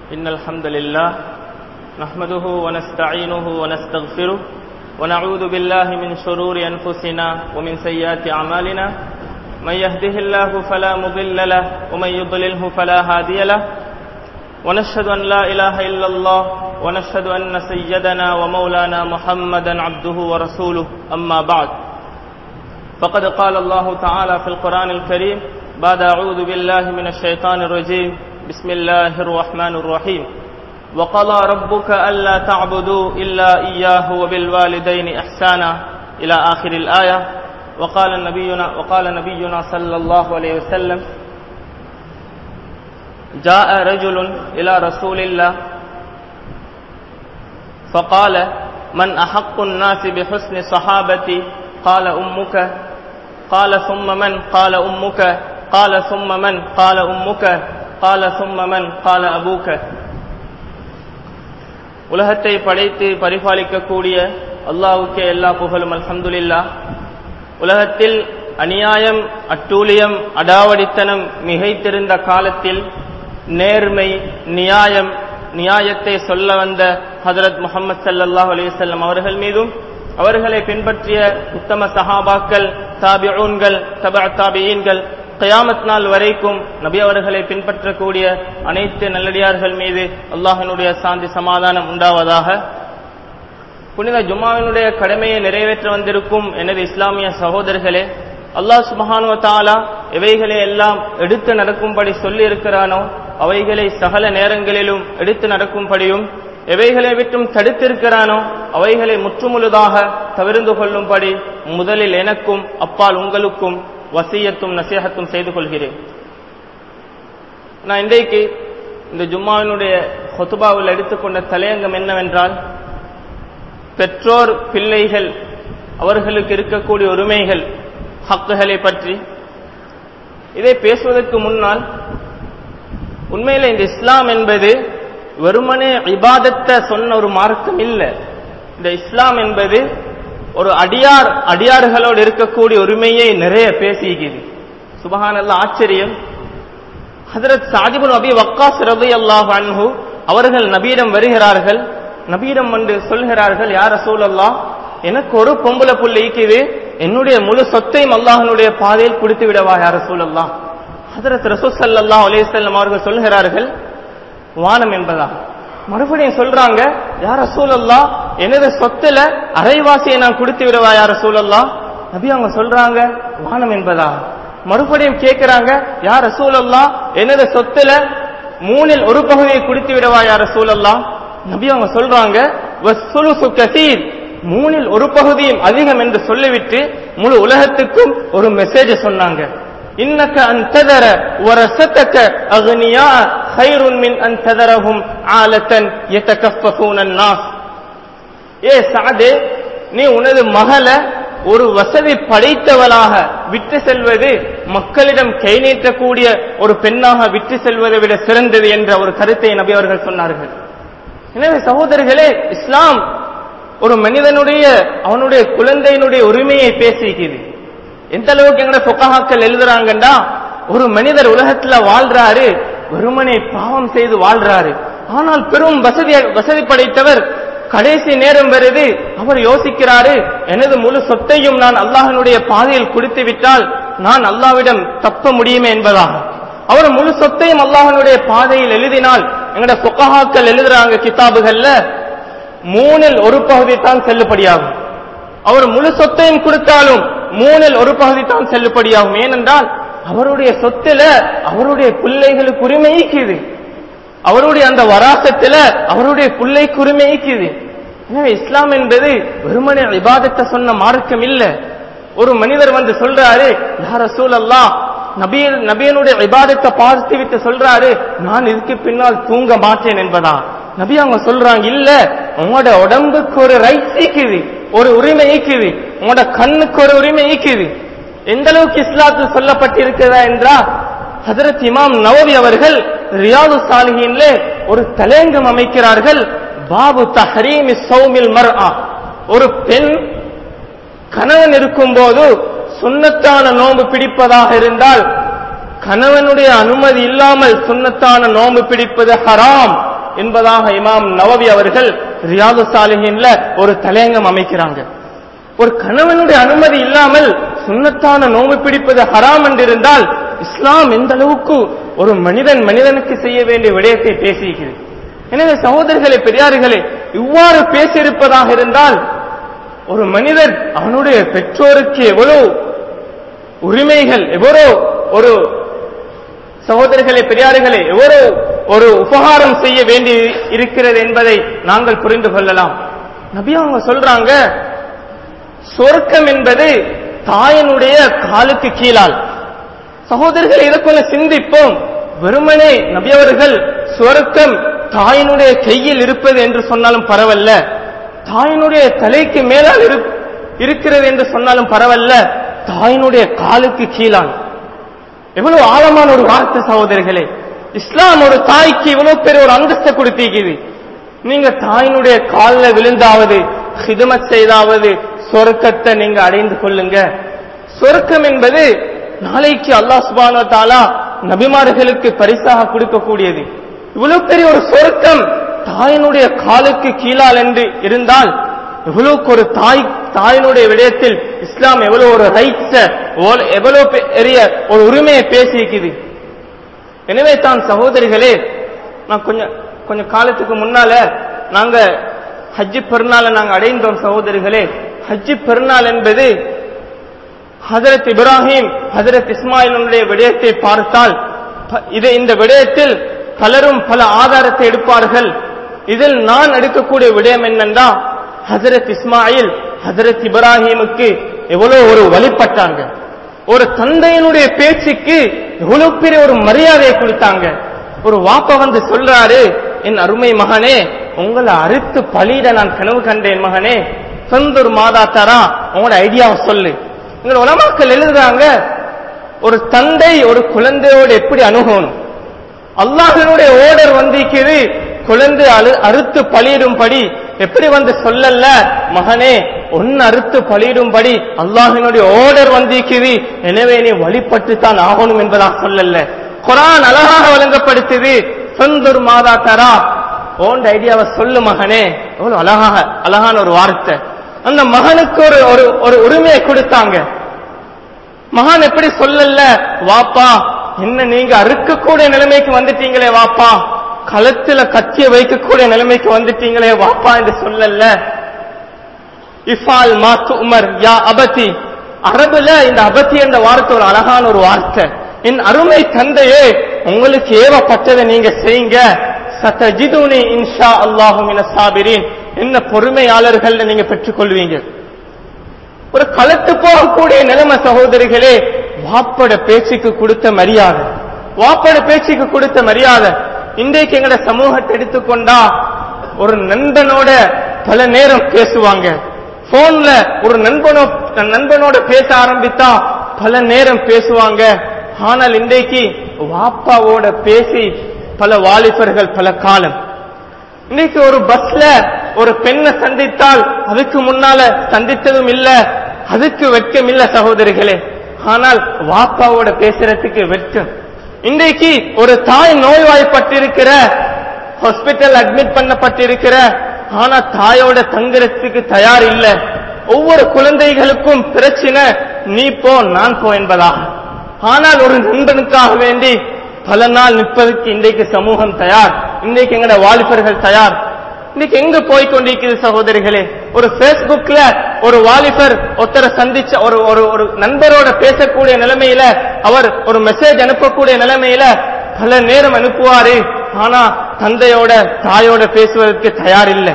إن الحمد لله نحمده ونستعينه ونستغفره ونعوذ بالله من شرور أنفسنا ومن سيئات أعمالنا من يهده الله فلا مضل له ومن يضلله فلا هادي له ونشهد أن لا إله إلا الله ونشهد أن سيدنا ومولانا محمدا عبده ورسوله أما بعد فقد قال الله تعالى في القرآن الكريم بعد أعوذ بالله من الشيطان الرجيم بسم الله الرحمن الرحيم وقضى ربك ألا تعبدوا إلا إياه وبالوالدين إحسانا إلى آخر الآية وقال نبينا وقال نبينا صلى الله عليه وسلم جاء رجل إلى رسول الله فقال من أحق الناس بحسن صحابتي قال أمك قال ثم من قال أمك قال ثم من قال أمك قال ثم من قال أبوك உலகத்தை படைத்து பரிபாலிக்கக்கூடிய அல்லாஹுக்கே எல்லா புகழும் அல்ஹம்துலில்லா உலகத்தில் அநியாயம் அட்டூழியம் அடாவடித்தனம் மிகைத்திருந்த காலத்தில் நேர்மை நியாயம் நியாயத்தை சொல்ல வந்த ஹதரத் முகமது சல்லாஹ் அலிவசல்லம் அவர்கள் மீதும் அவர்களை பின்பற்றிய உத்தம சஹாபாக்கள் தாபிஊன்கள் தபா தாபியீன்கள் கயாமத் நாள் வரைக்கும் நபி அவர்களை பின்பற்றக்கூடிய அனைத்து நல்லடியார்கள் மீது அல்லாஹனுடைய சாந்தி சமாதானம் உண்டாவதாக புனித ஜும்மாவினுடைய கடமையை நிறைவேற்ற வந்திருக்கும் எனது இஸ்லாமிய சகோதரர்களே அல்லாஹ் சுபஹானுவ தாலா எவைகளை எல்லாம் எடுத்து நடக்கும்படி சொல்லி இருக்கிறானோ அவைகளை சகல நேரங்களிலும் எடுத்து நடக்கும்படியும் எவைகளை விட்டும் தடுத்திருக்கிறானோ அவைகளை முற்றுமுழுதாக தவிர்ந்து கொள்ளும்படி முதலில் எனக்கும் அப்பால் உங்களுக்கும் வசியத்தும் நசீகத்தும் செய்து கொள்கிறேன் நான் இன்றைக்கு இந்த ஜும்மாவினுடைய ஹொத்துபாவில் எடுத்துக்கொண்ட தலையங்கம் என்னவென்றால் பெற்றோர் பிள்ளைகள் அவர்களுக்கு இருக்கக்கூடிய உரிமைகள் ஹக்குகளை பற்றி இதை பேசுவதற்கு முன்னால் உண்மையில் இந்த இஸ்லாம் என்பது வெறுமனே இபாதத்தை சொன்ன ஒரு மார்க்கம் இல்லை இந்த இஸ்லாம் என்பது ஒரு அடியார் அடியார்களோடு இருக்கக்கூடிய உரிமையை நிறைய பேசிக்கிறது சுபஹானல்ல ஆச்சரியம் ஹதரத் சாஜிபுல் அபி வக்காஸ் ரபி அல்லாஹ் அன்ஹு அவர்கள் நபியிடம் வருகிறார்கள் நபியிடம் வந்து சொல்கிறார்கள் யார் ரசூல் அல்லாஹ் எனக்கு ஒரு பொம்பளை புள்ள ஈக்குது என்னுடைய முழு சொத்தையும் அல்லாஹனுடைய பாதையில் கொடுத்து விடவா யார் ரசூல் அல்லாஹ் ஹதரத் ரசூல் சல்லா அலேசல்லம் அவர்கள் சொல்கிறார்கள் வானம் என்பதா மறுபடியும் சொல்றாங்க யார சூழல்லா எனது சொத்துல அரைவாசியை நான் கொடுத்து விடவா யார சூழல்லா நபி அவங்க சொல்றாங்க வானம் என்பதா மறுபடியும் கேட்கிறாங்க யார சூழல்லா எனது சொத்துல மூணில் ஒரு பகுதியை குடித்து விடவா யார சூழல்லா நபி அவங்க சொல்றாங்க கசீர் மூணில் ஒரு பகுதியும் அதிகம் என்று சொல்லிவிட்டு முழு உலகத்துக்கும் ஒரு மெசேஜ் சொன்னாங்க இன்னக்க அன் ததர வரசத்தக்க அக்னியா خير من أن تذرهم عالة يتكففون الناس ஏ சாதே நீ உனது மகளை ஒரு வசதி படைத்தவளாக விட்டு செல்வது மக்களிடம் கை நீட்டக்கூடிய ஒரு பெண்ணாக விட்டு செல்வதை விட சிறந்தது என்ற ஒரு கருத்தை நபி அவர்கள் சொன்னார்கள் எனவே சகோதரர்களே இஸ்லாம் ஒரு மனிதனுடைய அவனுடைய குழந்தையினுடைய உரிமையை பேசிக்குது எந்த அளவுக்கு எங்கட பொக்கஹாக்கள் எழுதுறாங்கண்டா ஒரு மனிதர் உலகத்துல வாழ்றாரு வெறுமனை பாவம் செய்து வாழ்றாரு ஆனால் பெரும் வசதி வசதி படைத்தவர் கடைசி நேரம் வருது அவர் யோசிக்கிறாரு எனது முழு சொத்தையும் நான் அல்லாஹனுடைய பாதையில் குடித்து விட்டால் நான் அல்லாவிடம் தப்ப முடியுமே என்பதாக அவர் முழு சொத்தையும் அல்லாஹனுடைய பாதையில் எழுதினால் எங்கட சொக்கஹாக்கள் எழுதுறாங்க கிதாபுகள்ல மூணில் ஒரு பகுதி தான் செல்லுபடியாகும் அவர் முழு சொத்தையும் கொடுத்தாலும் மூணில் ஒரு பகுதி தான் செல்லுபடியாகும் ஏனென்றால் அவருடைய சொத்துல அவருடைய பிள்ளைகளுக்கு உரிமை ஈக்குது அவருடைய அந்த வராசத்துல அவருடைய பிள்ளைக்கு உரிமை ஈக்குது எனவே இஸ்லாம் என்பது வெறுமனே விவாதத்தை சொன்ன மார்க்கம் இல்ல ஒரு மனிதர் வந்து சொல்றாரு யார சூழல்லா நபிய நபியனுடைய விவாதத்தை பார்த்து விட்டு சொல்றாரு நான் இதுக்கு பின்னால் தூங்க மாட்டேன் என்பதா நபி அவங்க சொல்றாங்க இல்ல உங்களோட உடம்புக்கு ஒரு ரைட் ஈக்குது ஒரு உரிமை ஈக்குது உங்களோட கண்ணுக்கு ஒரு உரிமை ஈக்குது எந்த அளவுக்கு இஸ்லாத்தில் சொல்லப்பட்டிருக்கிறதா என்றா ஹதரத் இமாம் நவவி அவர்கள் ரியாது சாலிஹின்ல ஒரு தலையங்கம் அமைக்கிறார்கள் பாபு தஹரீமி சௌமில் மர் ஒரு பெண் கணவன் இருக்கும் போது சுண்ணத்தான நோன்பு பிடிப்பதாக இருந்தால் கணவனுடைய அனுமதி இல்லாமல் சுண்ணத்தான நோன்பு பிடிப்பது ஹராம் என்பதாக இமாம் நவவி அவர்கள் ரியாது சாலிஹின்ல ஒரு தலையங்கம் அமைக்கிறாங்க ஒரு கணவனுடைய அனுமதி இல்லாமல் சுண்ணத்தான நோம்பு பிடிப்பது ஹராம் என்றிருந்தால் இஸ்லாம் எந்த அளவுக்கு ஒரு மனிதன் மனிதனுக்கு செய்ய வேண்டிய விடயத்தை பேசியிருக்கிறது எனவே சகோதரர்களே பெரியார்களே இவ்வாறு பேசியிருப்பதாக இருந்தால் ஒரு மனிதன் அவனுடைய பெற்றோருக்கு எவ்வளவு உரிமைகள் எவ்வளோ ஒரு சகோதரர்களே பெரியார்களே எவ்வளவு ஒரு உபகாரம் செய்ய வேண்டி இருக்கிறது என்பதை நாங்கள் புரிந்து கொள்ளலாம் நபி அவங்க சொல்றாங்க சொர்க்கம் என்பது தாயனுடைய காலுக்கு கீழால் சகோதரர்கள் இதை கொஞ்சம் சிந்திப்போம் வெறுமனே நபி அவர்கள் சொர்க்கம் தாயினுடைய கையில் இருப்பது என்று சொன்னாலும் பரவல்ல தாயினுடைய தலைக்கு மேலால் இரு- இருக்கிறது என்று சொன்னாலும் பரவல்ல தாயினுடைய காலுக்கு கீழால் எவ்வளவு ஆழமான ஒரு வார்த்தை சகோதரர்களே இஸ்லாம் ஒரு தாய்க்கு இவ்வளவு பெரிய ஒரு அந்தஸ்தை கொடுத்திருக்குது நீங்க தாயினுடைய காலில் விழுந்தாவது ஹிதமத் செய்தாவது சொர்க்கத்தை நீங்க அடைந்து கொள்ளுங்க சொர்க்கம் என்பது நாளைக்கு அல்லாஹ் சுபானோ தாலா நபிமார்களுக்கு பரிசாக கொடுக்கக்கூடியது இவ்வளவு பெரிய ஒரு சொர்க்கம் தாயினுடைய காலுக்கு கீழால் என்று இருந்தால் எவ்வளவுக்கு ஒரு தாய் தாயினுடைய விடயத்தில் இஸ்லாம் எவ்வளவு ஒரு ரைட்ஸ எவ்வளவு பெரிய ஒரு உரிமையை பேசியிருக்குது எனவே தான் சகோதரிகளே நான் கொஞ்சம் கொஞ்சம் காலத்துக்கு முன்னால நாங்க ஹஜ்ஜி பெருநாளை நாங்க அடைந்தோம் சகோதரிகளே ஹஜ்ஜி பெருநாள் என்பது ஹஜரத் இப்ராஹிம் ஹஜரத் இஸ்மாயிலுடைய விடயத்தை பார்த்தால் ப- இது இந்த விடயத்தில் பலரும் பல ஆதாரத்தை எடுப்பார்கள் இதில் நான் எடுக்கக்கூடிய விடயம் என்னென்றா ஹஜரத் இஸ்மாயில் ஹஜரத் இப்ராஹிமுக்கு எவ்வளவு ஒரு வழிபட்டாங்க ஒரு தந்தையினுடைய பேச்சுக்கு எவ்வளவு பெரிய ஒரு மரியாதையை கொடுத்தாங்க ஒரு வாப்ப வந்து சொல்றாரு என் அருமை மகனே உங்களை அறுத்து பலியிட நான் கனவு கண்டேன் மகனே சொந்தூர் மாதா தரா உங்களோட ஐடியாவை சொல்லு எங்களோட உலமாக்கள் எழுதுறாங்க ஒரு தந்தை ஒரு குழந்தையோடு எப்படி அணுகணும் அல்லாஹினுடைய ஓர்டர் வந்திருக்குது குழந்தை அழு அறுத்து பலியிடும்படி எப்படி வந்து சொல்லல மகனே ஒன்னு அறுத்து பலியிடும்படி அல்லாஹினுடைய ஓர்டர் வந்திருக்குது எனவே நீ வழிபட்டு தான் ஆகணும் என்பதாக சொல்லல குரான் அழகாக வழங்கப்படுத்துது சொந்தூர் மாதா தரா ஓண்ட ஐடியாவை சொல்லு மகனே எவ்வளவு அழகாக அழகான ஒரு வார்த்தை அந்த மகனுக்கு ஒரு ஒரு ஒரு உரிமையை கொடுத்தாங்க மகான் எப்படி சொல்லல வாப்பா என்ன நீங்க அறுக்கக்கூடிய நிலைமைக்கு வந்துட்டீங்களே வாப்பா களத்துல கத்திய வைக்கக்கூடிய நிலைமைக்கு வந்துட்டீங்களே வாப்பா என்று சொல்லல இஃபால் மாத்து உமர் யா அபதி அரபுல இந்த அபதி என்ற வார்த்தை ஒரு அழகான ஒரு வார்த்தை என் அருமை தந்தையே உங்களுக்கு ஏவப்பட்டதை நீங்க செய்யுங்க சத்தஜிதுனி இன்ஷா அல்லாஹு மின சாபிரின் என்ன பொறுமையாளர்கள் நீங்க பெற்றுக்கொள்வீங்க ஒரு களத்து போகக்கூடிய நிலைமை சகோதரிகளே வாப்பட பேச்சுக்கு கொடுத்த மரியாதை வாப்பட பேச்சுக்கு கொடுத்த மரியாதை இன்றைக்கு எங்கட சமூகத்தை எடுத்துக்கொண்டா ஒரு நண்பனோட பல நேரம் பேசுவாங்க போன்ல ஒரு நண்பனோ நண்பனோட பேச ஆரம்பித்தா பல நேரம் பேசுவாங்க ஆனால் இன்றைக்கு வாப்பாவோட பேசி பல வாலிபர்கள் பல காலம் இன்னைக்கு ஒரு பஸ்ல ஒரு பெண்ணை சந்தித்தால் அதுக்கு முன்னால சந்தித்ததும் இல்ல அதுக்கு வெட்கம் இல்ல சகோதரிகளே ஆனால் வாப்பாவோட பேசுறதுக்கு வெட்கம் இன்றைக்கு ஒரு தாய் நோய்வாய்ப்பட்டிருக்கிற ஹாஸ்பிட்டல் அட்மிட் பண்ணப்பட்டிருக்கிற ஆனா தாயோட தங்குறதுக்கு தயார் இல்ல ஒவ்வொரு குழந்தைகளுக்கும் பிரச்சனை நீ போ நான் போ என்பதாக ஆனால் ஒரு நண்பனுக்காக வேண்டி பல நாள் நிற்பதற்கு இன்றைக்கு சமூகம் தயார் இன்றைக்கு எங்கட வாலிபர்கள் தயார் இன்னைக்கு எங்க போய் கொண்டிருக்கிறது சகோதரிகளே ஒரு Facebookல ஒரு வாலிபர் ஒருத்தரை சந்திச்ச ஒரு ஒரு ஒரு நண்பரோட பேசக்கூடிய நிலைமையில அவர் ஒரு மெசேஜ் அனுப்பக்கூடிய நிலைமையில பல நேரம் அனுப்புவாரு ஆனா தந்தையோட தாயோட பேசுவதற்கு தயார் இல்லை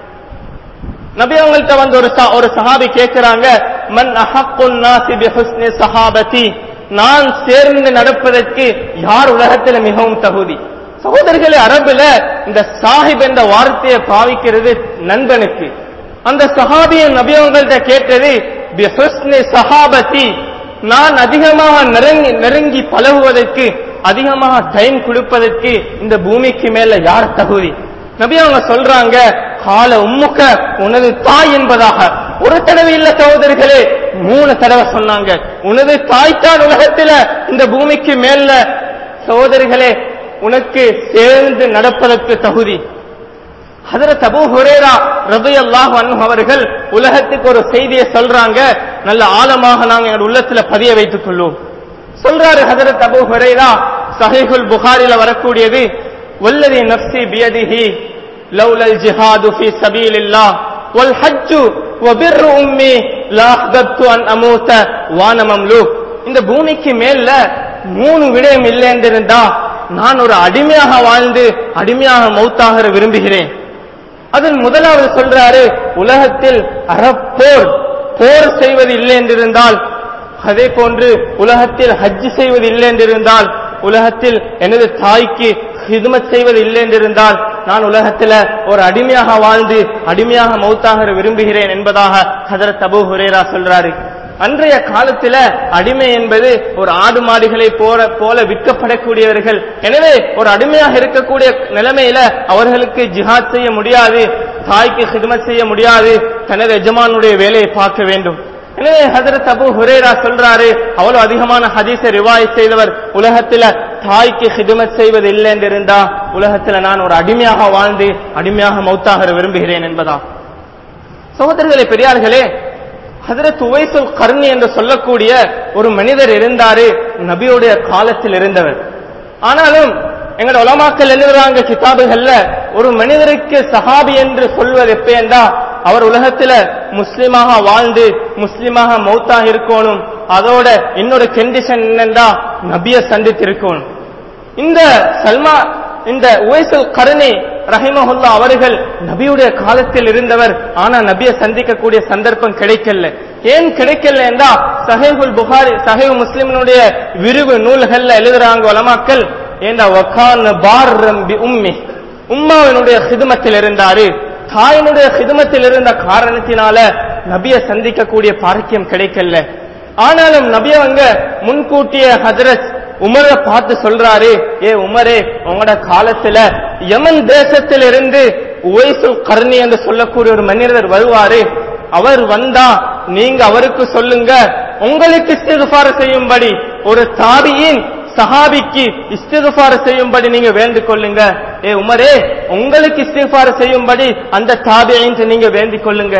நபி அவங்கள்ட்ட வந்து ஒரு சா- ஒரு சஹாபி கேட்கிறாங்க மன் அஹக்குன் நாசி பிஹுஸ்னி சஹாபதி நான் சேர்ந்து நடப்பதற்கு யார் உலகத்தில் மிகவும் தகுதி சகோதரர்களே அரபுல இந்த சாஹிப் என்ற வார்த்தையை பாவிக்கிறது நண்பனுக்கு அந்த சஹாபியை நபி அவங்கள்ட்ட கேட்டது பிஹுஸ்னி சஹாபதி நான் அதிகமாக நெருங்கி நெருங்கி பழகுவதற்கு அதிகமாக டைம் கொடுப்பதற்கு இந்த பூமிக்கு மேல யார் தகுதி நபி அவங்க சொல்றாங்க கால உம்முக்க உனது தாய் என்பதாக ஒரு தடவை இல்ல சகோதரிகளே மூணு தடவை சொன்னாங்க உனது தாய் தான் உலகத்துல இந்த பூமிக்கு மேல சகோதரிகளே உனக்கு சேர்ந்து நடப்பதற்கு தகுதி ஹதரத் அபூ ஹுரேரா ரலியல்லாஹு அன்ஹு அவர்கள் உலகத்துக்கு ஒரு செய்தியை சொல்றாங்க நல்ல ஆழமாக நாங்க எங்க உள்ளத்துல பதிய வைத்துக் கொள்வோம் சொல்றாரு ஹதரத் அபூ ஹுரேரா சஹீஹுல் புகாரில வரக்கூடியது வல்லதி நஃப்சி பியதிஹி லௌலல் ஜிஹாது ஃபீ சபீலில்லாஹ் வல் ஹஜ்ஜு வபிர் உம்மி லா அஹ்பப்து அன் அமூத வான மம்லூக் இந்த பூமிக்கு மேல மூணு விடயம் இல்லை என்றிருந்தா நான் ஒரு அடிமையாக வாழ்ந்து அடிமையாக மௌத்தாகிற விரும்புகிறேன் அதன் முதலாவது சொல்றாரு உலகத்தில் அறப்போர் போர் செய்வது இல்லை என்றிருந்தால் அதே போன்று உலகத்தில் ஹஜ் செய்வது இல்லை என்றிருந்தால் உலகத்தில் எனது தாய்க்கு ஹிதுமத் செய்வது இல்லை என்றிருந்தால் நான் உலகத்துல ஒரு அடிமையாக வாழ்ந்து அடிமையாக மௌத்தாக விரும்புகிறேன் என்பதாக ஹதரத் அபூ ஹுரேரா சொல்றாரு அன்றைய காலத்துல அடிமை என்பது ஒரு ஆடு மாடுகளை போல போல விற்கப்படக்கூடியவர்கள் எனவே ஒரு அடிமையாக இருக்கக்கூடிய நிலைமையில அவர்களுக்கு ஜிஹாத் செய்ய முடியாது தாய்க்கு ஹிதமத் செய்ய முடியாது தனது எஜமானுடைய வேலையை பார்க்க வேண்டும் எனவே ஹதரத் அபு ஹுரேரா சொல்றாரு அவ்வளவு அதிகமான ஹதீஸை ரிவாய் செய்தவர் உலகத்துல தாய்க்கு ஹிதமத் செய்வது இல்லை என்றிருந்தா உலகத்துல நான் ஒரு அடிமையாக வாழ்ந்து அடிமையாக மௌத்தாக விரும்புகிறேன் என்பதா சகோதரர்களே பெரியார்களே ஹதரத் உவைசுல் கர்ணி என்று சொல்லக்கூடிய ஒரு மனிதர் இருந்தாரு நபியுடைய காலத்தில் இருந்தவர் ஆனாலும் எங்களோட உலமாக்கள் எழுதுறாங்க கிதாபுகள்ல ஒரு மனிதருக்கு சஹாபி என்று சொல்வது எப்பேண்டா அவர் உலகத்துல முஸ்லிமாக வாழ்ந்து முஸ்லிமாக மௌத்தாக இருக்கணும் அதோட இன்னொரு கண்டிஷன் என்னண்டா நபிய சந்தித்து இருக்கணும் இந்த சல்மா இந்த உவைசுல் கருணை ரஹிமஹுல்லா அவர்கள் நபியுடைய காலத்தில் இருந்தவர் ஆனா நபியை சந்திக்கக்கூடிய சந்தர்ப்பம் கிடைக்கல ஏன் கிடைக்கல என்றா சஹேகுல் புகாரி சஹேப் முஸ்லிமினுடைய விரிவு நூல்கள்ல எழுதுறாங்க வலமாக்கள் ஏண்டா வக்கான் பாரம் பி உம்மி உம்மாவினுடைய ஹிதுமத்தில் இருந்தாரு தாயினுடைய ஹிதுமத்தில் இருந்த காரணத்தினால நபியை சந்திக்கக்கூடிய பாக்கியம் கிடைக்கல ஆனாலும் நபி அவங்க முன்கூட்டிய ஹஜரத் உமரை பார்த்து சொல்றாரு ஏ உமரே உங்களோட காலத்துல யமன் தேசத்திலிருந்து உவைசுல் கர்ணி என்று சொல்லக்கூடிய ஒரு மனிதர் வருவாரு அவர் வந்தா நீங்க அவருக்கு சொல்லுங்க உங்களுக்கு இஸ்திகுபார செய்யும்படி ஒரு தாபியின் சஹாபிக்கு இஸ்திகுபார செய்யும்படி நீங்க வேண்டிக் கொள்ளுங்க ஏ உமரே உங்களுக்கு இஸ்திகுபார செய்யும்படி அந்த தாபியின் நீங்க வேண்டிக் கொள்ளுங்க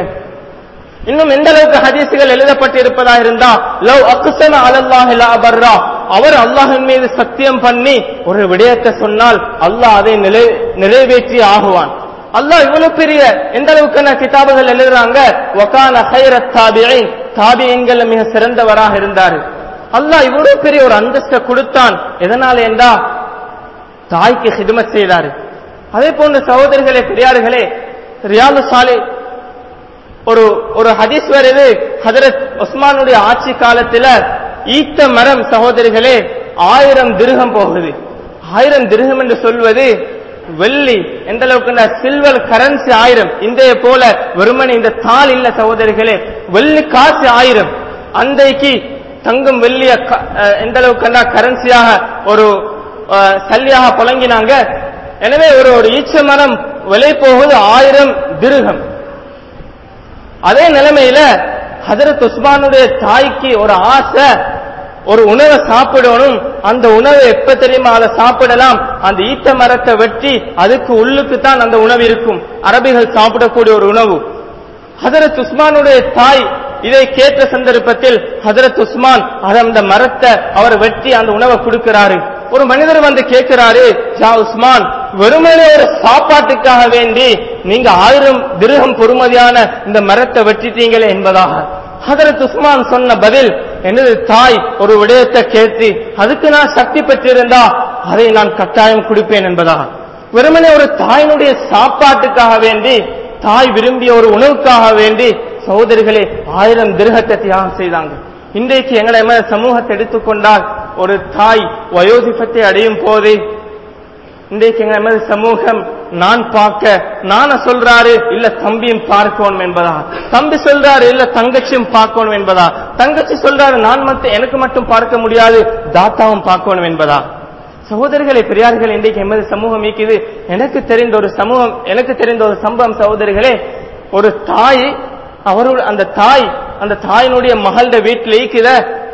இன்னும் எந்த அளவுக்கு ஹதீசுகள் எழுதப்பட்டு இருப்பதா இருந்தா லவ் அக்குசன அலல்லாஹ் லா பர்ரா அவர் அல்லாஹின் மீது சத்தியம் பண்ணி ஒரு விடயத்தை சொன்னால் அல்லாஹ் அதை நிலை நிறைவேற்றி ஆகுவான் அல்லாஹ் இவ்வளவு பெரிய எந்த அளவுக்கு கிதாபுகள் எழுதுறாங்க வகான ஹைரத் தாபியின் தாபியங்கள் மிக சிறந்தவராக இருந்தாரு அல்லாஹ் இவ்வளவு பெரிய ஒரு அந்தஸ்தை கொடுத்தான் எதனால என்றா தாய்க்கு ஹிதமத் செய்தாரு அதே போன்ற சகோதரிகளே பெரியார்களே ரியாலு சாலை ஒரு ஒரு ஹதீஸ் வருது ஹதரத் உஸ்மானுடைய ஆட்சி காலத்துல ஈத்த மரம் சகோதரிகளே ஆயிரம் திருகம் போகுது ஆயிரம் திருகம் என்று சொல்வது வெள்ளி எந்த அளவுக்கு சில்வர் கரன்சி ஆயிரம் இன்றைய போல வெறுமனே இந்த தாள் இல்ல சகோதரிகளே வெள்ளி காசு ஆயிரம் அன்றைக்கு தங்கம் வெள்ளிய எந்த அளவுக்கு கரன்சியாக ஒரு சல்லியாக புழங்கினாங்க எனவே ஒரு ஒரு ஈச்ச மரம் விலை போகுது ஆயிரம் திருகம் அதே நிலைமையில ஹதரத் உஸ்மானுடைய தாய்க்கு ஒரு ஆசை ஒரு உணவை சாப்பிடணும் அந்த உணவை எப்ப தெரியுமா அதை சாப்பிடலாம் அந்த ஈத்த மரத்தை வெட்டி அதுக்கு உள்ளுக்கு தான் அந்த உணவு இருக்கும் அரபிகள் சாப்பிடக்கூடிய ஒரு உணவு ஹதரத் உஸ்மானுடைய தாய் இதை கேட்ட சந்தர்ப்பத்தில் ஹதரத் உஸ்மான் அந்த மரத்தை அவர் வெட்டி அந்த உணவை கொடுக்கிறாரு ஒரு மனிதர் வந்து கேட்கிறாரு ஜா உஸ்மான் வெறுமனே ஒரு சாப்பாட்டுக்காக வேண்டி நீங்க ஆயிரம் திருகம் பொறுமதியான இந்த மரத்தை வெட்டிட்டீங்களே என்பதாக ஹதரத் உஸ்மான் சொன்ன பதில் எனது தாய் ஒரு விடயத்தை கேட்டு அதுக்கு நான் சக்தி பெற்றிருந்தா அதை நான் கட்டாயம் கொடுப்பேன் என்பதாக வெறுமனே ஒரு தாயினுடைய சாப்பாட்டுக்காக வேண்டி தாய் விரும்பிய ஒரு உணவுக்காக வேண்டி சகோதரிகளே ஆயிரம் திருகத்தை தியாகம் செய்தாங்க இன்றைக்கு எங்களை சமூகத்தை எடுத்துக்கொண்டால் ஒரு தாய் வயோதிபத்தை அடையும் போதே இன்றைக்கு எங்கள் சமூகம் நான் பார்க்க நான சொல்றாரு இல்ல தம்பியும் பார்க்கணும் என்பதா தம்பி சொல்றாரு இல்ல தங்கச்சியும் பார்க்கணும் என்பதா தங்கச்சி சொல்றாரு நான் மட்டும் எனக்கு மட்டும் பார்க்க முடியாது தாத்தாவும் பார்க்கணும் என்பதா சகோதரிகளை பெரியார்கள் இன்றைக்கு எமது சமூகம் ஈக்குது எனக்கு தெரிந்த ஒரு சமூகம் எனக்கு தெரிந்த ஒரு சம்பவம் சகோதரிகளே ஒரு தாய் அவரோட அந்த தாய் அந்த தாயினுடைய மகளோட வீட்டில் ஈக்குத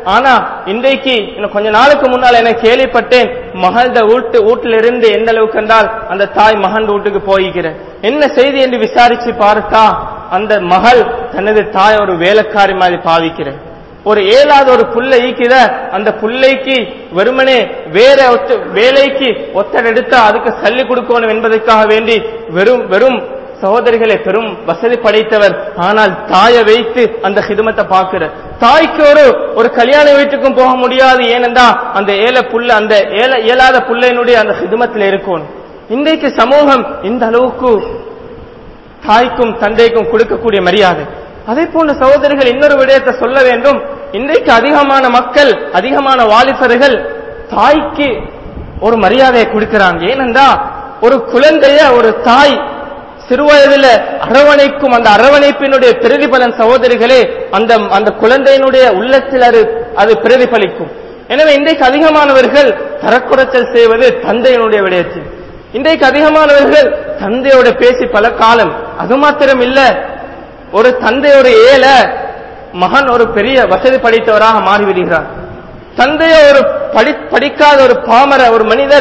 ஆனா இன்றைக்கு இன்னும் கொஞ்ச நாளுக்கு முன்னால் என கேள்விப்பட்டேன் மகள்த வீட்டு வீட்டில இருந்து எந்த அளவுக்கு என்றால் அந்த தாய் மகன் வீட்டுக்கு போய்கிற என்ன செய்தி என்று விசாரிச்சு பார்த்தா அந்த மகள் தனது தாய் ஒரு வேலைக்காரி மாதிரி பாவிக்கிற ஒரு ஏழாவது ஒரு புல்லை ஈக்கிற அந்த புல்லைக்கு வெறுமனே வேற ஒத்த- வேலைக்கு ஒத்தர் எடுத்தா அதுக்கு சல்லி கொடுக்கணும் என்பதற்காக வேண்டி வெறும் வெறும் சகோதரிகளை பெரும் வசதி படைத்தவர் ஆனால் தாயை வைத்து அந்த ஹிதமத்தை பார்க்கிற தாய்க்கு ஒரு ஒரு கல்யாண வீட்டுக்கும் போக முடியாது ஏனென்றா அந்த ஏழை புல்ல அந்த ஏழை இயலாத புள்ளையினுடைய அந்த ஹிதமத்தில் இருக்கணும் இன்றைக்கு சமூகம் இந்த அளவுக்கு தாய்க்கும் தந்தைக்கும் கொடுக்கக்கூடிய மரியாதை அதே போன்ற சகோதரிகள் இன்னொரு விடயத்தை சொல்ல வேண்டும் இன்றைக்கு அதிகமான மக்கள் அதிகமான வாலிபர்கள் தாய்க்கு ஒரு மரியாதையை கொடுக்கிறாங்க ஏனென்றா ஒரு குழந்தைய ஒரு தாய் சிறுவயதுல அரவணைக்கும் அந்த அரவணைப்பினுடைய பிரதிபலன் சகோதரிகளே அந்த அந்த குழந்தையினுடைய உள்ளத்தில் அது அது பிரதிபலிக்கும் எனவே இன்றைக்கு அதிகமானவர்கள் தரக்குறைச்சல் செய்வது தந்தையினுடைய விடயத்தில் இன்றைக்கு அதிகமானவர்கள் தந்தையோட பேசி பல காலம் அது மாத்திரம் இல்ல ஒரு தந்தையோட ஏல மகன் ஒரு பெரிய வசதி படைத்தவராக மாறிவிடுகிறார் தந்தைய ஒரு படி படிக்காத ஒரு பாமர ஒரு மனிதர்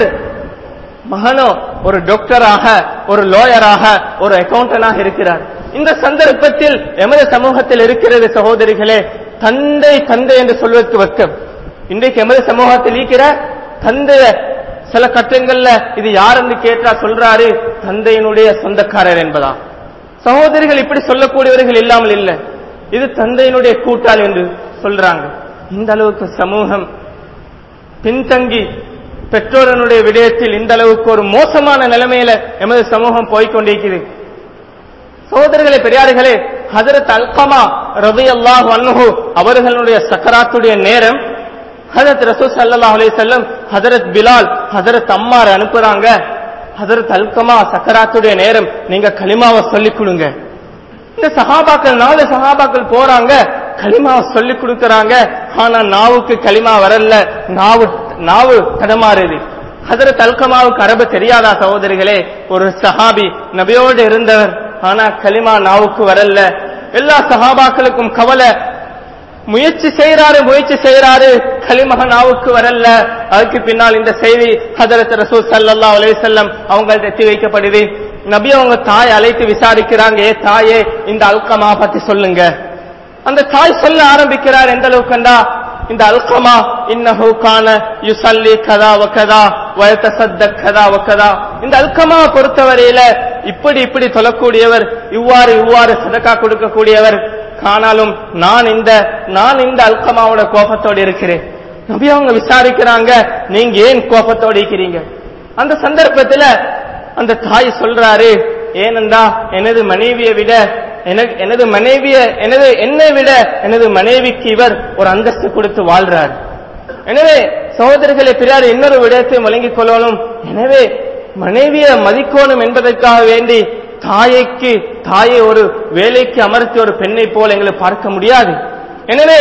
மகனோ ஒரு டாக்டராக ஒரு லோயராக ஒரு அக்கவுண்டனாக இருக்கிறார் இந்த சந்தர்ப்பத்தில் எமது சமூகத்தில் இருக்கிறது சகோதரிகளே தந்தை தந்தை என்று சொல்வதற்கு வெக்கம் இன்றைக்கு எமது சமூகத்தில் இருக்கிற தந்தைய சில கட்டங்கள்ல இது யார் என்று கேட்டா சொல்றாரு தந்தையினுடைய சொந்தக்காரர் என்பதா சகோதரிகள் இப்படி சொல்லக்கூடியவர்கள் இல்லாமல் இல்லை இது தந்தையினுடைய கூட்டாளி என்று சொல்றாங்க இந்த அளவுக்கு சமூகம் பின்தங்கி பெற்றோரனுடைய விடயத்தில் இந்த அளவுக்கு ஒரு மோசமான நிலைமையில எமது சமூகம் போய்கொண்டிருக்கிறது சகோதரர்களே பெரியார்களே ஹதரத் அல்கமா ரவி அல்லாஹ் அன்ஹு அவர்களுடைய சக்கராத்துடைய நேரம் ஹதரத் ரசூல் ஸல்லல்லாஹு அலைஹி வஸல்லம் ஹதரத் பிலால் ஹதரத் அம்மார் அனுப்புறாங்க ஹதரத் அல்கமா சக்கராத்துடைய நேரம் நீங்க கலிமாவை சொல்லிக் கொடுங்க இந்த சஹாபாக்கள் நாலு சஹாபாக்கள் போறாங்க களிமாவை சொல்லி கொடுக்கறாங்க ஆனா நாவுக்கு களிமா வரல நாவு நாவு தடமாறுது ஹதரத் அல்கமாவுக்கு அரபு தெரியாதா சகோதரிகளே ஒரு சஹாபி நபியோடு இருந்தவர் ஆனா களிமா நாவுக்கு வரல எல்லா சஹாபாக்களுக்கும் கவலை முயற்சி செய்யறாரு முயற்சி செய்யறாரு களிமக நாவுக்கு வரல அதுக்கு பின்னால் இந்த செய்தி ஹதரத் ரசூல் ஸல்லல்லாஹு அலைஹி வஸல்லம் அவங்கள்ட்ட எத்தி வைக்கப்படுது நபி அவங்க தாய் அழைத்து விசாரிக்கிறாங்க ஏ தாயே இந்த அல்கமா பத்தி சொல்லுங்க அந்த தாய் சொல்ல ஆரம்பிக்கிறார் எந்த அளவுக்குண்டா இந்த அல்கமா இன்னஹு கான யுசல்லி கதா வகதா வயதசத்தக் கதா வகதா இந்த அல்கமா பொறுத்தவரையில இப்படி இப்படி தொழக்கூடியவர் இவ்வாறு இவ்வாறு சதக்கா கொடுக்கக்கூடியவர் ஆனாலும் நான் இந்த நான் இந்த அல்கமாவோட கோபத்தோடு இருக்கிறேன் நபி அவங்க விசாரிக்கிறாங்க நீங்க ஏன் கோபத்தோடு இருக்கிறீங்க அந்த சந்தர்ப்பத்துல அந்த தாய் சொல்றாரு ஏனென்றா எனது மனைவியை விட எனக்கு எனது மனைவிய எனது என்னை விட எனது மனைவிக்கு இவர் ஒரு அந்தஸ்து கொடுத்து வாழ்றார் எனவே சகோதரர்களை பிறார் இன்னொரு விடயத்தை வழங்கிக் கொள்ளணும் எனவே மனைவியை மதிக்கணும் என்பதற்காக வேண்டி தாயைக்கு தாயை ஒரு வேலைக்கு அமர்த்திய ஒரு பெண்ணை போல எங்களை பார்க்க முடியாது எனவே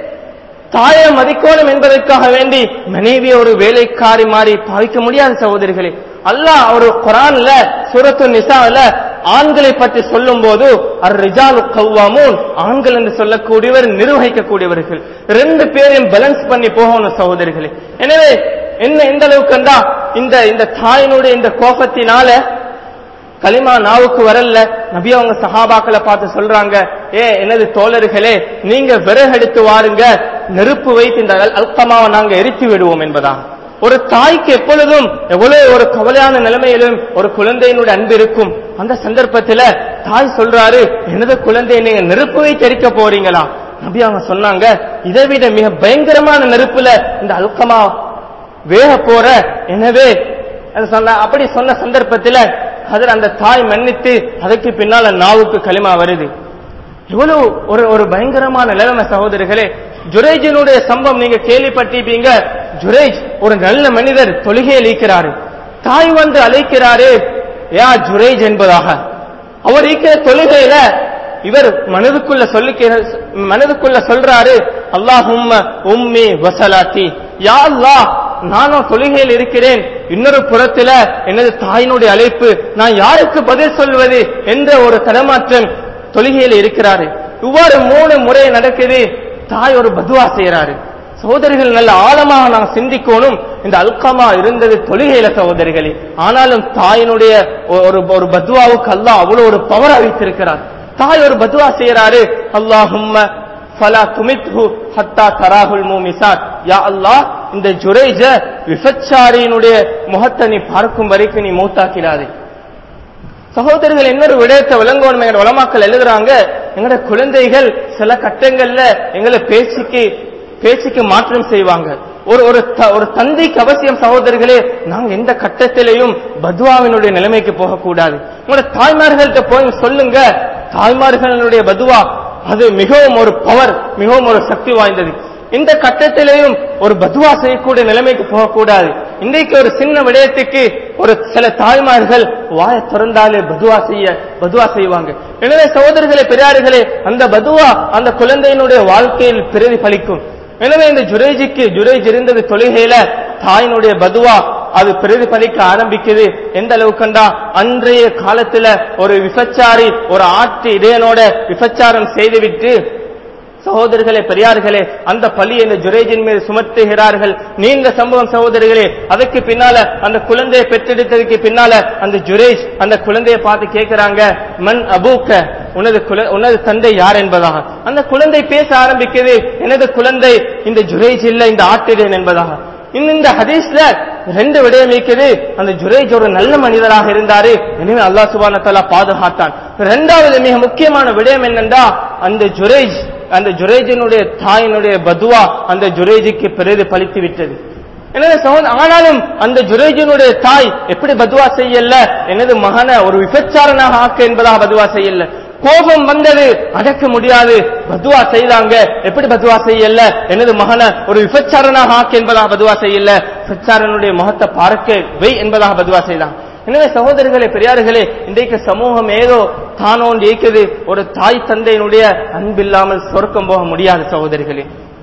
தாயை மதிக்கணும் என்பதற்காக வேண்டி மனைவியை ஒரு வேலைக்காரி மாறி பாவிக்க முடியாது சகோதரிகளே அல்லாஹ் ஒரு குரான்ல சூரத்து நிசால ஆண்களை பற்றி சொல்லும் போது அர் ரிஜாலு கவ்வாமூன் ஆண்கள் என்று சொல்லக்கூடியவர் நிர்வகிக்கக்கூடியவர்கள் ரெண்டு பேரையும் பேலன்ஸ் பண்ணி போகணும் சகோதரிகளே எனவே என்ன எந்த அளவுக்குண்டா இந்த இந்த தாயினுடைய இந்த கோபத்தினால கலிமா நாவுக்கு வரல நபி அவங்க சஹாபாக்களை பார்த்து சொல்றாங்க ஏ எனது தோழர்களே நீங்க விறகெடுத்து வாருங்க நெருப்பு வைத்து இந்த அல்- அல்கமாவை நாங்க எரித்து விடுவோம் என்பதா ஒரு தாய்க்கு எப்பொழுதும் எவ்வளவு ஒரு கவலையான நிலைமையிலும் ஒரு குழந்தையினுடைய அன்பு இருக்கும் அந்த சந்தர்ப்பத்துல தாய் சொல்றாரு எனது குழந்தையை நீங்க நெருப்பு வைத்து எரிக்க போறீங்களா நபி அவங்க சொன்னாங்க இதை விட மிக பயங்கரமான நெருப்புல இந்த அல்கமா வேக போற எனவே அது சொன்ன அப்படி சொன்ன சந்தர்ப்பத்துல அதில் அந்த தாய் மன்னித்து அதுக்கு பின்னால நாவுக்கு களிமா வருது இவ்வளவு ஒரு ஒரு பயங்கரமான நிலைமை சகோதரிகளே ஜுரேஜினுடைய சம்பவம் நீங்க கேள்விப்பட்டிருப்பீங்க ஜுரேஜ் ஒரு நல்ல மனிதர் தொழுகையில் ஈக்கிறாரு தாய் வந்து அழைக்கிறாரு யா ஜுரேஜ் என்பதாக அவர் ஈக்கிற தொழுகையில இவர் மனதுக்குள்ள சொல்லிக்கிற மனதுக்குள்ள சொல்றாரு அல்லாஹும்ம உம்மி வசலாத்தி யா அல்லாஹ் நானும் தொழுகையில் இருக்கிறேன் இன்னொரு புறத்துல எனது தாயினுடைய அழைப்பு நான் யாருக்கு பதில் சொல்வது என்ற ஒரு தடமாற்றம் தொழுகையில் இருக்கிறாரு இவ்வாறு மூணு முறை நடக்குது தாய் ஒரு பதுவா செய்யறாரு சகோதரிகள் நல்ல ஆழமாக நாம் சிந்திக்கணும் இந்த அல்கமா இருந்தது தொழுகையில சகோதரிகளே ஆனாலும் தாயினுடைய ஒரு ஒரு பத்வாவுக்கு அல்லாஹ் அவ்வளவு ஒரு பவர் வைத்திருக்கிறார் தாய் ஒரு பத்வா செய்யறாரு அல்லாஹும்ம ஃபலா துமித்ஹு ஹத்தா தராஹுல் மூமிசாத் யா அல்லாஹ் இந்த ஜுரைஜ விபச்சாரியினுடைய முகத்தை நீ பார்க்கும் வரைக்கும் நீ மூத்தாக்கிறாதே சகோதரர்கள் இன்னொரு விடயத்தை விளங்கணும் எங்க உலமாக்கள் எழுதுறாங்க எங்கட குழந்தைகள் சில கட்டங்கள்ல எங்களை பேச்சுக்கு பேச்சுக்கு மாற்றம் செய்வாங்க ஒரு ஒரு ஒரு தந்தைக்கு அவசியம் சகோதரர்களே நாங்க எந்த கட்டத்திலையும் பத்வாவினுடைய நிலைமைக்கு போகக்கூடாது உங்களோட தாய்மார்கள்ட்ட போய் சொல்லுங்க தாய்மார்களுடைய பதுவா அது மிகவும் ஒரு பவர் மிகவும் ஒரு சக்தி வாய்ந்தது இந்த கட்டத்திலேயும் ஒரு பதுவா செய்யக்கூடிய நிலைமைக்கு போகக்கூடாது இன்றைக்கு ஒரு சின்ன விடயத்துக்கு ஒரு சில தாய்மார்கள் வாய திறந்தாலே பதுவா செய்ய பதுவா செய்வாங்க எனவே சகோதரர்களே பெரியார்களே அந்த பதுவா அந்த குழந்தையினுடைய வாழ்க்கையில் பிரதிபலிக்கும் எனவே இந்த ஜுரேஜிக்கு ஜுரேஜ் இருந்தது தொழுகையில தாயினுடைய பதுவா அது பிரதிபலிக்க ஆரம்பிக்குது எந்த அளவுக்குண்டா அன்றைய காலத்துல ஒரு விபச்சாரி ஒரு ஆட்டு இடையனோட விபச்சாரம் செய்துவிட்டு சகோதரர்களே பெரியார்களே அந்த பள்ளி இந்த ஜுரேஜின் மீது சுமத்துகிறார்கள் நீண்ட சம்பவம் சகோதரிகளே அதுக்கு பின்னால அந்த குழந்தையை பெற்றெடுத்ததுக்கு பின்னால அந்த ஜுரேஜ் அந்த குழந்தையை பார்த்து கேட்கிறாங்க மன் அபூக்க உனது குல- உனது தந்தை யார் என்பதாக அந்த குழந்தை பேச ஆரம்பிக்குது எனது குழந்தை இந்த ஜுரேஜ் இல்ல இந்த ஆட்டிடன் என்பதாக இன்னும் இந்த ஹதீஸ்ல ரெண்டு விடயம் இருக்குது அந்த ஜுரேஜ் ஒரு நல்ல மனிதராக இருந்தாரு எனவே அல்லாஹ் சுபான தஆலா பாதுகாத்தான் இரண்டாவது மிக முக்கியமான விடயம் என்னென்றா அந்த ஜுரேஜ் அந்த ஜுரேஜினுடைய தாயினுடைய பதுவா அந்த ஜுரேஜுக்கு பிரதிபலித்து விட்டது எனவே சகோதர ஆனாலும் அந்த ஜுரேஜினுடைய தாய் எப்படி பதுவா செய்யல எனது மகனை ஒரு விபச்சாரனாக ஆக்க என்பதாக பதுவா செய்யல கோபம் வந்தது அடக்க முடியாது பதுவா செய்தாங்க எப்படி பதுவா செய்யல எனது மகனை ஒரு விபச்சாரனாக ஆக்க என்பதாக பதுவா செய்யல விபச்சாரனுடைய முகத்தை பார்க்க வை என்பதாக பதுவா செய்தாங்க எனவே சகோதரர்களே பெரியார்களே இன்றைக்கு சமூகம் ஏதோ தானோண்டு இயக்குது ஒரு தாய் தந்தையினுடைய அன்பில்லாமல் சொர்க்கம் போக முடியாது சகோதரிகளே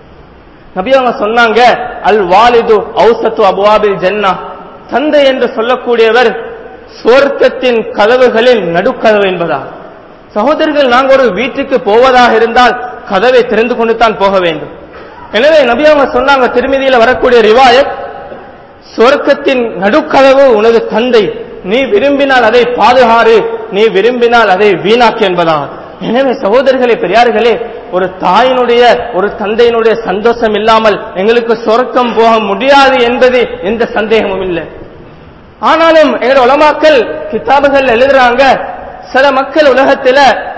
நபி அவங்க சொன்னாங்க அல் வாலிது ஔசத்து அபுவாபில் ஜன்னா தந்தை என்று சொல்லக்கூடியவர் சுவர்க்கத்தின் கதவுகளில் நடுக்கதவு என்பதா சகோதரர்கள் நாங்கள் ஒரு வீட்டுக்கு போவதாக இருந்தால் கதவை திறந்து கொண்டு தான் போக வேண்டும் எனவே நபி அவங்க சொன்னாங்க திருமதியில வரக்கூடிய ரிவாயத் சொர்க்கத்தின் நடுக்கதவு உனது தந்தை நீ விரும்பினால் அதை பாதுகாறு நீ விரும்பினால் அதை வீணாக்கு என்பதாக எனவே சகோதரர்களே பெரியார்களே ஒரு தாயினுடைய ஒரு தந்தையினுடைய சந்தோஷம் இல்லாமல் எங்களுக்கு சொர்க்கம் போக முடியாது என்பது எந்த சந்தேகமும் இல்லை ஆனாலும் எங்களோட உலமாக்கள் கிதாபுகள் எழுதுறாங்க சில மக்கள் உலகத்துல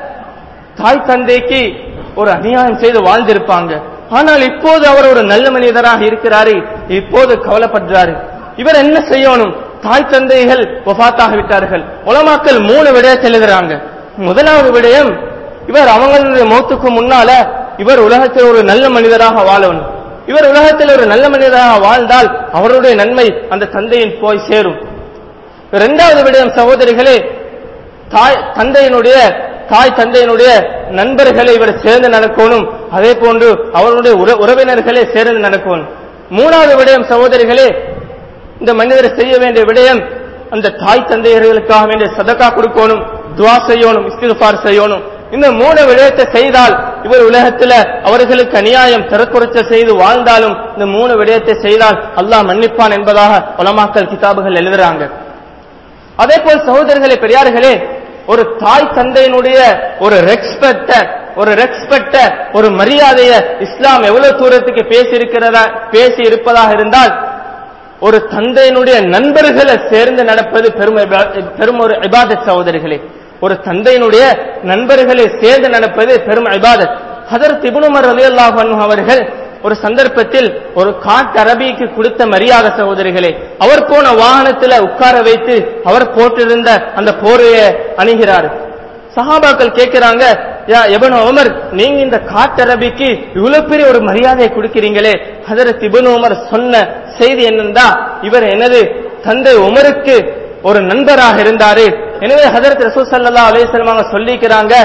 தாய் தந்தைக்கு ஒரு அநியாயம் செய்து வாழ்ந்திருப்பாங்க ஆனால் இப்போது அவர் ஒரு நல்ல மனிதராக இருக்கிறாரு இப்போது கவலைப்படுறாரு இவர் என்ன செய்யணும் தாய் தந்தைகள் ஒஃபாத்தாக விட்டார்கள் உலமாக்கள் மூணு விடயத்தை எழுதுறாங்க முதலாவது விடயம் இவர் அவங்களுடைய மௌத்துக்கு முன்னால இவர் உலகத்தில் ஒரு நல்ல மனிதராக வாழணும் இவர் உலகத்தில் ஒரு நல்ல மனிதராக வாழ்ந்தால் அவருடைய நன்மை அந்த தந்தையின் போய் சேரும் இரண்டாவது விடயம் சகோதரிகளே தாய் தந்தையினுடைய தாய் தந்தையினுடைய நண்பர்களை இவர் சேர்ந்து நடக்கணும் அதே போன்று அவருடைய உற- உறவினர்களே சேர்ந்து நடக்கணும் மூணாவது விடயம் சகோதரிகளே இந்த மனிதர் செய்ய வேண்டிய விடயம் அந்த தாய் தந்தையர்களுக்காக வேண்டிய சதக்கா கொடுக்கணும் துவா செய்யணும் இஸ்திஃபார் செய்யணும் இந்த மூணு விடயத்தை செய்தால் இவர் உலகத்துல அவர்களுக்கு அநியாயம் தரக்குறைச்ச செய்து வாழ்ந்தாலும் இந்த மூணு விடயத்தை செய்தால் அல்லாஹ் மன்னிப்பான் என்பதாக உலமாக்கல் கிதாபுகள் எழுதுறாங்க அதே போல் சகோதரர்களே பெரியார்களே ஒரு தாய் தந்தையினுடைய ஒரு ரெஸ்பெக்ட ஒரு ரெஸ்பெக்ட ஒரு மரியாதைய இஸ்லாம் எவ்வளவு தூரத்துக்கு பேசி இருக்கிறதா பேசி இருப்பதாக இருந்தால் ஒரு தந்தையினுடைய நண்பர்களை சேர்ந்து நடப்பது பெரும் இபா- பெரும் ஒரு இபாதத் சகோதரிகளே ஒரு தந்தையினுடைய நண்பர்களை சேர்ந்து நடப்பது பெரும் இபாதத் ஹதரத் இப்னு உமர் ரலியல்லாஹு அன்ஹு அவர்கள் ஒரு சந்தர்ப்பத்தில் ஒரு காட்டு அரபிக்கு கொடுத்த மரியாதை சகோதரிகளே அவர் போன வாகனத்துல உட்கார வைத்து அவர் போட்டிருந்த அந்த போரையை அணுகிறார் சஹாபாக்கள் கேட்கிறாங்க யா எபன் உமர் நீங்க இந்த காட்டரபிக்கு இவ்வளவு பெரிய ஒரு மரியாதையை கொடுக்கிறீங்களே ஹதரத் இபன் உமர் சொன்ன செய்தி என்னன்னா இவர் எனது தந்தை உமருக்கு ஒரு நண்பராக இருந்தாரு எனவே ஹதரத் ரசூல் ஸல்லல்லாஹு அலைஹி வஸல்லம் அவங்க சொல்லிக்கிறாங்க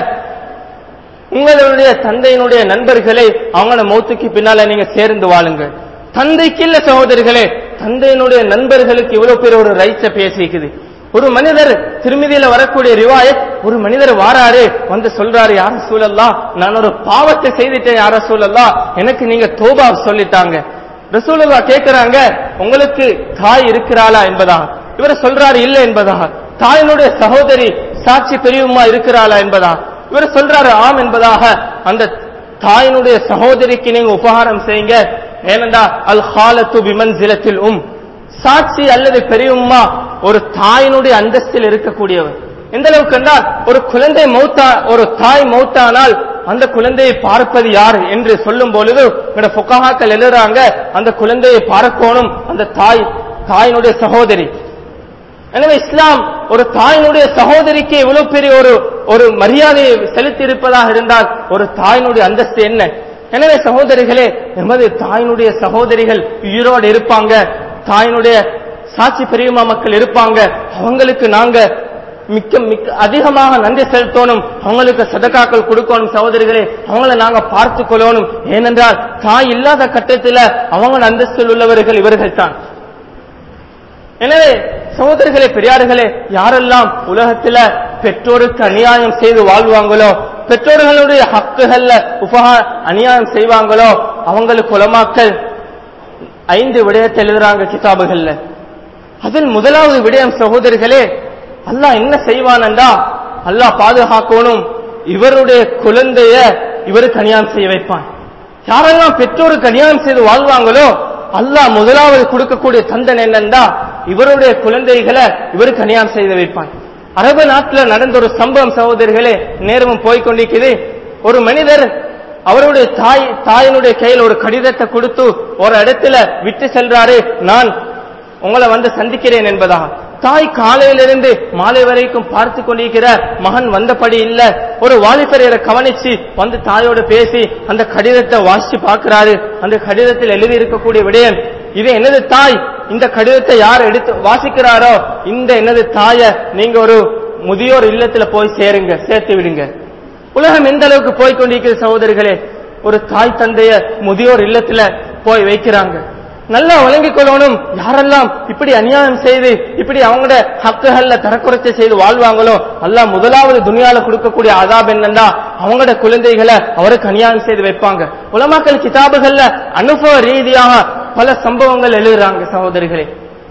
உங்களுடைய தந்தையினுடைய நண்பர்களை அவங்களோட மௌத்துக்கு பின்னால நீங்க சேர்ந்து வாழுங்க தந்தைக்கு இல்ல சகோதரிகளே தந்தையினுடைய நண்பர்களுக்கு இவ்வளவு பேர் ஒரு ரைட்ஸ பேசிக்குது ஒரு மனிதர் திருமதியில வரக்கூடிய ரிவாயத் ஒரு மனிதர் வாராரு வந்து சொல்றாரு யார சூழல்லா நான் ஒரு பாவத்தை செய்துட்டேன் யார சூழல்லா எனக்கு நீங்க தோபா சொல்லிட்டாங்க ரசூலுல்லா கேக்குறாங்க உங்களுக்கு தாய் இருக்கிறாளா என்பதா இவர் சொல்றாரு இல்ல என்பதா தாயினுடைய சகோதரி சாட்சி பெரியம்மா இருக்கிறாளா என்பதா இவர் சொல்றாரு ஆம் என்பதாக அந்த தாயினுடைய சகோதரிக்கு நீங்க உபகாரம் செய்யுங்க ஏனென்றா அல் ஹாலத்து பிமன்சிலத்தில் உம் சாட்சி அல்லது பெரியம்மா ஒரு தாயினுடைய அந்தஸ்தில் இருக்கக்கூடியவர் எந்த அளவுக்கு என்றால் ஒரு குழந்தை மௌத்தா ஒரு தாய் மௌத்தானால் அந்த குழந்தையை பார்ப்பது யார் என்று சொல்லும் பொழுது எங்களோட புக்காக்கள் எழுதுறாங்க அந்த குழந்தையை பார்க்கணும் அந்த தாய் தாயினுடைய சகோதரி எனவே இஸ்லாம் ஒரு தாயினுடைய சகோதரிக்கு இவ்வளவு பெரிய ஒரு ஒரு மரியாதையை செலுத்தி இருப்பதாக இருந்தால் ஒரு தாயினுடைய அந்தஸ்து என்ன எனவே சகோதரிகளே எமது தாயினுடைய சகோதரிகள் உயிரோடு இருப்பாங்க தாயினுடைய சாட்சி பெரியம்மா மக்கள் இருப்பாங்க அவங்களுக்கு நாங்க மிக்க மிக்க அதிகமாக நன்றி செலுத்தணும் அவங்களுக்கு சதக்காக்கள் கொடுக்கணும் சகோதரிகளே அவங்கள நாங்க பார்த்து கொள்ளணும் ஏனென்றால் தாய் இல்லாத கட்டத்தில் அவங்க அந்தஸ்தில் உள்ளவர்கள் இவர்கள் தான் எனவே சகோதரர்களே பெரியார்களே யாரெல்லாம் உலகத்துல பெற்றோருக்கு அநியாயம் செய்து வாழ்வாங்களோ பெற்றோர்களுடைய ஹக்குகள்ல உபகா அநியாயம் செய்வாங்களோ அவங்களுக்கு உலமாக்கள் ஐந்து விடயத்தை எழுதுறாங்க கிதாபுகள்ல அதில் முதலாவது விடயம் சகோதரிகளே அல்லாஹ் என்ன செய்வானண்டா அல்லாஹ் பாதுகாக்கணும் இவருடைய குழந்தைய இவருக்கு அநியாயம் செய்ய வைப்பான் யாரெல்லாம் பெற்றோருக்கு அநியாயம் செய்து வாழ்வாங்களோ அல்லாஹ் முதலாவது கொடுக்கக்கூடிய தந்தன் என்னண்டா இவருடைய குழந்தைகளை இவருக்கு அநியாயம் செய்து வைப்பான் அரபு நாட்டில் நடந்த ஒரு சம்பவம் சகோதரிகளே நேரமும் போய்கொண்டிருக்குது ஒரு மனிதர் அவருடைய தாய் தாயினுடைய கையில் ஒரு கடிதத்தை கொடுத்து ஒரு இடத்துல விட்டு செல்றாரு நான் உங்களை வந்து சந்திக்கிறேன் என்பதாக தாய் காலையிலிருந்து மாலை வரைக்கும் பார்த்து கொண்டிருக்கிற மகன் வந்தபடி இல்ல ஒரு வாலிபரையரை கவனிச்சு வந்து தாயோட பேசி அந்த கடிதத்தை வாசிச்சு பார்க்கிறாரு அந்த கடிதத்தில் எழுதி இருக்கக்கூடிய விடயம் இது எனது தாய் இந்த கடிதத்தை யார் எடுத்து வாசிக்கிறாரோ இந்த எனது தாய நீங்க ஒரு முதியோர் இல்லத்துல போய் சேருங்க சேர்த்து விடுங்க உலகம் எந்த அளவுக்கு போய் கொண்டிருக்கிறது சகோதரிகளே ஒரு தாய் தந்தைய முதியோர் இல்லத்துல போய் வைக்கிறாங்க நல்லா வழங்கிக் கொள்ளணும் யாரெல்லாம் இப்படி அநியாயம் செய்து இப்படி அவங்களோட ஹக்குகள்ல தரக்குறைச்சை செய்து வாழ்வாங்களோ அல்லாஹ் முதலாவது துனியால கொடுக்கக்கூடிய அதாப் என்னன்னா அவங்களோட குழந்தைகளை அவருக்கு அநியாயம் செய்து வைப்பாங்க உலமாக்கல் கிதாபுகள்ல அனுபவ ரீதியாக பல சம்பவங்கள் எழுதுறாங்க சகோதரிகளே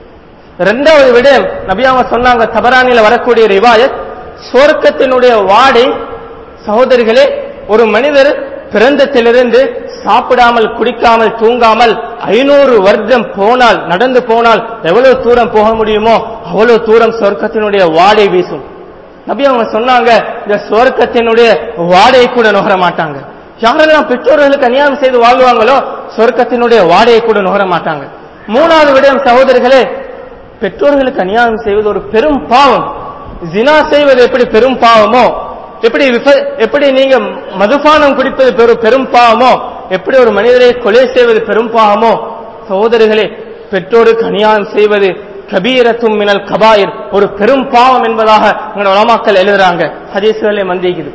ரெண்டாவது விட நபியாவ சொன்னாங்க தபரானில வரக்கூடிய ரிவாயத் சுவர்க்கத்தினுடைய வாடை சகோதரிகளே ஒரு மனிதர் பிறந்தத்திலிருந்து சாப்பிடாமல் குடிக்காமல் தூங்காமல் ஐநூறு வருடம் போனால் நடந்து போனால் எவ்வளவு தூரம் போக முடியுமோ அவ்வளவு தூரம் சொர்க்கத்தினுடைய வாடை வீசும் நபி அவங்க சொன்னாங்க இந்த சொர்க்கத்தினுடைய வாடையை கூட நுகர மாட்டாங்க யாரெல்லாம் பெற்றோர்களுக்கு அநியாயம் செய்து வாழ்வாங்களோ சொர்க்கத்தினுடைய வாடையை கூட நுகர மாட்டாங்க மூணாவது விடயம் சகோதரர்களே பெற்றோர்களுக்கு அநியாயம் செய்வது ஒரு பெரும் பாவம் ஜினா செய்வது எப்படி பெரும் பாவமோ எப்படி விப- எப்படி நீங்க மதுபானம் குடிப்பது பெரும் பெரும் பாவமோ எப்படி ஒரு மனிதரை கொலை செய்வது பெரும் பாவமோ சகோதரர்களே பெற்றோருக்கு அநியாயம் செய்வது கபீரத்தும் மினல் கபாயிர் ஒரு பெரும் பாவம் என்பதாக உங்களோட உலமாக்கள் எழுதுறாங்க ஹதீசுகளே மந்திக்குது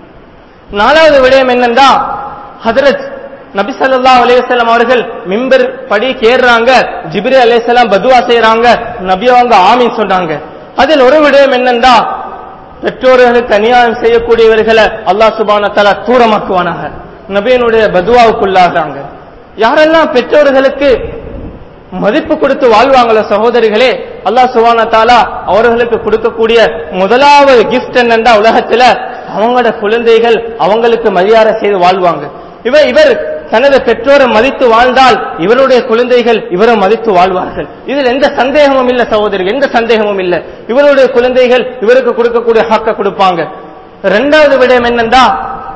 நாலாவது விடயம் என்னன்னா ஹதரத் நபி ஸல்லல்லாஹு அலைஹி வஸல்லம் அவர்கள் மிம்பர் படி ஏறுறாங்க ஜிப்ரி அலைஹிஸ்ஸலாம் பதுவா செய்றாங்க நபி அவங்க ஆமீன் சொன்னாங்க அதில் ஒரு விடயம் என்னன்னா பெற்றோர்களுக்கு அநியாயம் செய்யக்கூடியவர்களை அல்லாஹ் சுபான தலா தூரமாக்குவானாக நபியினுடைய பதுவாவுக்குள்ளாகிறாங்க யாரெல்லாம் பெற்றோர்களுக்கு மதிப்பு கொடுத்து வாழ்வாங்களோ சகோதரிகளே அல்லாஹ் சுபான தாலா அவர்களுக்கு கொடுக்கக்கூடிய முதலாவது கிஃப்ட் என்னன்னா உலகத்துல அவங்களோட குழந்தைகள் அவங்களுக்கு மரியாதை செய்து வாழ்வாங்க இவர் இவர் தனது பெற்றோரை மதித்து வாழ்ந்தால் இவருடைய குழந்தைகள் இவரை மதித்து வாழ்வார்கள் இதில் எந்த சந்தேகமும் இல்ல சகோதரி எந்த சந்தேகமும் இல்ல இவருடைய குழந்தைகள் இவருக்கு கொடுக்கக்கூடிய ஹக்க கொடுப்பாங்க இரண்டாவது விடயம் என்னன்னா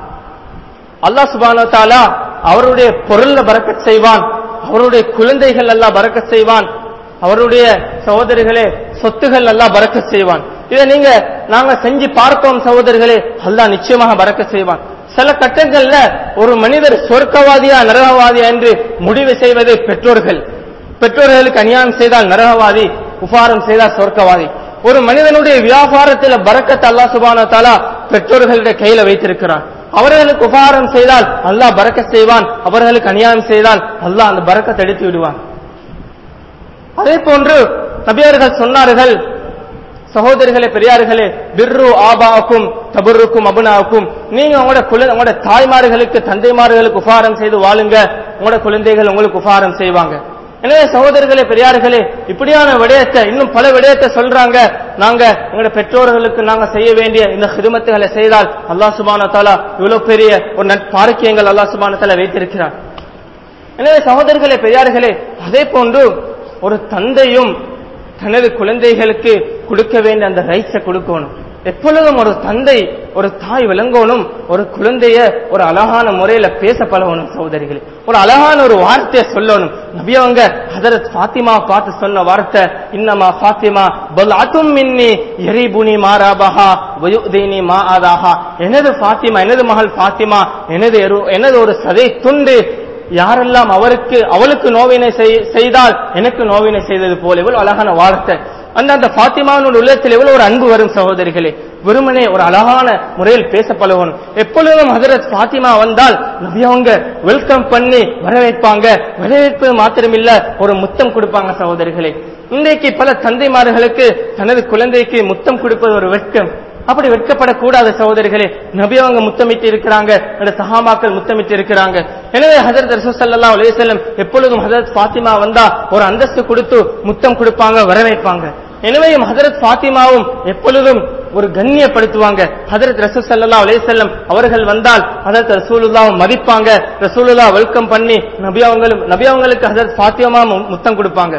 அல்லாஹ் சுபானோ தாலா அவருடைய பொருள்ல பறக்கச் செய்வான் அவருடைய குழந்தைகள் எல்லாம் பறக்கச் செய்வான் அவருடைய சகோதரிகளே சொத்துகள் எல்லாம் பறக்கச் செய்வான் இதை நீங்க நாங்க செஞ்சு பார்த்தோம் சகோதரிகளே அல்லாஹ் நிச்சயமாக பறக்கச் செய்வான் சில கட்டங்கள்ல ஒரு மனிதர் சொர்க்கவாதியா நரகவாதியா என்று முடிவு செய்வது பெற்றோர்கள் பெற்றோர்களுக்கு அநியாயம் செய்தால் நரகவாதி உபாரம் செய்தால் சொர்க்கவாதி ஒரு மனிதனுடைய வியாபாரத்தில் பறக்கத் அல்லாஹ் சுபான தாலா பெற்றோர்களுடைய கையில வைத்திருக்கிறான் அவர்களுக்கு உபகாரம் செய்தால் அல்லாஹ் பறக்க செய்வான் அவர்களுக்கு அநியாயம் செய்தால் அல்லாஹ் அந்த பறக்கத்தை எடுத்து விடுவான் அதே போன்று நபியர்கள் சொன்னார்கள் சகோதரர்களே பெரியார்களே பிர்ரு ஆபாக்கும் தபுருக்கும் அபுனாவுக்கும் நீங்க உங்களோட குழந்தை உங்களோட தாய்மார்களுக்கு தந்தைமார்களுக்கு உபகாரம் செய்து வாழுங்க உங்களோட குழந்தைகள் உங்களுக்கு உபகாரம் செய்வாங்க எனவே சகோதரர்களே பெரியார்களே இப்படியான விடயத்தை இன்னும் பல விடயத்தை சொல்றாங்க நாங்க எங்களோட பெற்றோர்களுக்கு நாங்க செய்ய வேண்டிய இந்த ஹிருமத்துகளை செய்தால் அல்லாஹ் சுபான தாலா இவ்வளவு பெரிய ஒரு நட்பார்க்கியங்கள் அல்லாஹ் சுபான தாலா வைத்திருக்கிறார் எனவே சகோதரர்களே பெரியார்களே அதே போன்று ஒரு தந்தையும் தனது குழந்தைகளுக்கு கொடுக்க வேண்டிய அந்த ரைட்ஸை கொடுக்கணும் எப்பொழுதும் ஒரு தந்தை ஒரு தாய் விளங்கணும் ஒரு குழந்தைய ஒரு அழகான முறையில பேச பழகணும் சகோதரிகளே ஒரு அழகான ஒரு வார்த்தையை சொல்லணும் நபியவங்க ஹதரத் ஃபாத்திமா பார்த்து சொன்ன வார்த்தை இன்னமா ஃபாத்திமா பல் அத்தும் மின்னி எரிபுனி மாராபஹா வயுதீனி மா ஆதாஹா எனது ஃபாத்திமா எனது மகள் ஃபாத்திமா எனது எரு- எனது ஒரு சதை துண்டு யாரெல்லாம் அவருக்கு அவளுக்கு நோவினை செய்- செய்தால் எனக்கு நோவினை செய்தது போல இவ்வளவு அழகான வார்த்தை அந்த அந்த ஃபாத்திமாவினுடைய உள்ளத்தில் எவ்வளவு ஒரு அன்பு வரும் சகோதரிகளே வெறுமனே ஒரு அழகான முறையில் பேச பழகணும் எப்பொழுதும் ஹதரத் ஃபாத்திமா வந்தால் நபி அவங்க வெல்கம் பண்ணி வரவேற்பாங்க வரவேற்பது மாத்திரமில்ல ஒரு முத்தம் கொடுப்பாங்க சகோதரிகளே இன்றைக்கு பல தந்தைமார்களுக்கு தனது குழந்தைக்கு முத்தம் கொடுப்பது ஒரு வெட்கம் அப்படி வெட்கப்படக்கூடாத சகோதரிகளே நபி அவங்க முத்தமிட்டு இருக்கிறாங்க என்னோட சஹாபாக்கள் முத்தமிட்டு இருக்கிறாங்க எனவே ஹஜரத் ரசூல் ஸல்லல்லாஹு அலைஹி வஸல்லம் எப்பொழுதும் ஹஜரத் ஃபாத்திமா வந்தா ஒரு அந்தஸ்து கொடுத்து முத்தம் கொடுப்பாங்க வரவேற்பாங்க எனவே ஹஜரத் ஃபாத்திமாவும் எப்பொழுதும் ஒரு கண்ணியப்படுத்துவாங்க ஹஜரத் ரசூல் ஸல்லல்லாஹு அலைஹி வஸல்லம் அவர்கள் வந்தால் ஹஜரத் ரசூலுல்லாஹ் மதிப்பாங்க ரசூலுல்லாஹ் வெல்கம் பண்ணி நபி அவங்களும் நபி அவங்களுக்கு ஹஜரத் ஃபாத்திமா முத்தம் கொடுப்பாங்க